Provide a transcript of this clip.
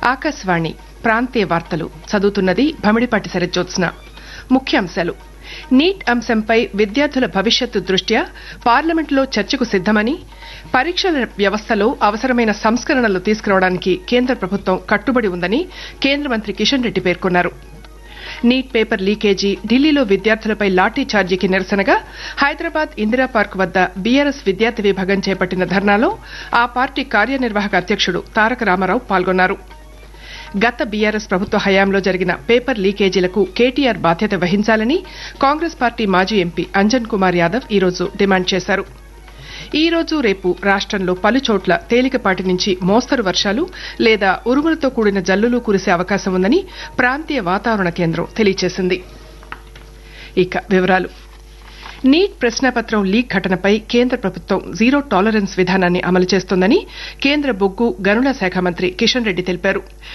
ఆకాశవాణి ప్రాంతీయ వార్తలు చదువుతున్నది భమిడిపాటి శరజ్జోత్స్న ముఖ్యాంశాలు నీట్ అంశంపై విద్యార్థుల భవిష్యత్తు దృష్ట్యా పార్లమెంటులో చర్చకు సిద్దమని పరీక్షల వ్యవస్థలో అవసరమైన సంస్కరణలు తీసుకురావడానికి కేంద్ర ప్రభుత్వం కట్టుబడి ఉందని కేంద్ర మంత్రి కిషన్ రెడ్డి పేర్కొన్నారు నీట్ పేపర్ లీకేజీ ఢిల్లీలో విద్యార్థులపై లాఠీ ఛార్జీకి నిరసనగా హైదరాబాద్ ఇందిరా పార్క్ వద్ద బీఆర్ఎస్ విద్యార్థి విభాగం చేపట్టిన ధర్నాలో ఆ పార్టీ కార్యనిర్వాహక అధ్యక్షుడు తారక రామారావు పాల్గొన్నారు గత బీఆర్ఎస్ ప్రభుత్వ హయాంలో జరిగిన పేపర్ లీకేజీలకు కేటీఆర్ బాధ్యత వహించాలని కాంగ్రెస్ పార్టీ మాజీ ఎంపీ అంజన్ కుమార్ యాదవ్ ఈరోజు డిమాండ్ చేశారు ఈ రోజు రేపు రాష్టంలో పలుచోట్ల తేలికపాటి నుంచి మోస్తరు వర్షాలు లేదా ఉరుములతో కూడిన జల్లులు కురిసే అవకాశం ఉందని ప్రాంతీయ వాతావరణ కేంద్రం తెలియజేసింది ఇక వివరాలు నీట్ ప్రశ్నాపత్రం లీక్ ఘటనపై కేంద్ర ప్రభుత్వం జీరో టాలరెన్స్ విధానాన్ని అమలు చేస్తోందని కేంద్ర బొగ్గు గనుల శాఖ మంత్రి కిషన్ రెడ్డి తెలిపారు